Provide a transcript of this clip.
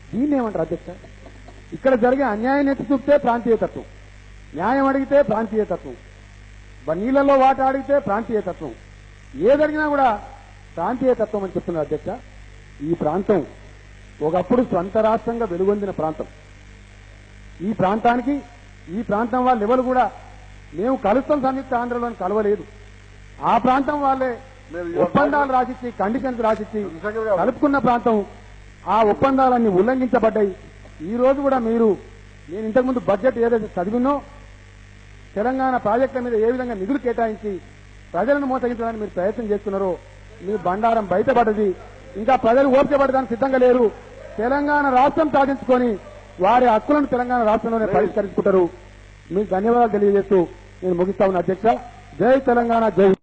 దీన్ని ఏమంటారు అధ్యక్ష ఇక్కడ జరిగే అన్యాయం ఎత్తి చూపితే ప్రాంతీయతత్వం న్యాయం అడిగితే ప్రాంతీయతత్వం బ- నీళ్లలో వాట అడిగితే ప్రాంతీయతత్వం ఏ జరిగినా కూడా ప్రాంతీయతత్వం అని చెప్తున్నారు అధ్యక్ష ఈ ప్రాంతం ఒకప్పుడు స్వంత రాష్ట్రంగా వెలుగొందిన ప్రాంతం ఈ ప్రాంతానికి ఈ ప్రాంతం వాళ్ళ ఎవరు కూడా మేము కలుస్తాం సంయుక్త ఆంధ్రలో కలవలేదు ఆ ప్రాంతం వాళ్ళే మీరు ఒప్పందాలు రాసిచ్చి కండిషన్స్ రాసిచ్చి చంద్రశేఖర్ గారు. కలుపుకున్న ప్రాంతం ఆ ఒప్పందాలన్నీ ఉల్లంఘించబడ్డాయి ఈ రోజు కూడా మీరు నేను ఇంతకుముందు బడ్జెట్ ఏదైతే చదివినో తెలంగాణ ప్రాజెక్టుల మీద ఏ విధంగా నిధులు కేటాయించి ప్రజలను మోసగించడానికి మీరు ప్రయత్నం చేస్తున్నారో మీ బండారం బయటపడ్డది ఇంకా ప్రజలు ఓపిక పడడానికి సిద్ధంగా లేరు తెలంగాణ రాష్ట్రం సాధించుకొని వారి హక్కులను తెలంగాణ రాష్ట్రంలోనే పరిష్కరించుకుంటారు మీకు ధన్యవాదాలు తెలియజేస్తూ నేను ముగిస్తా ఉన్న అధ్యక్ష జై తెలంగాణ జై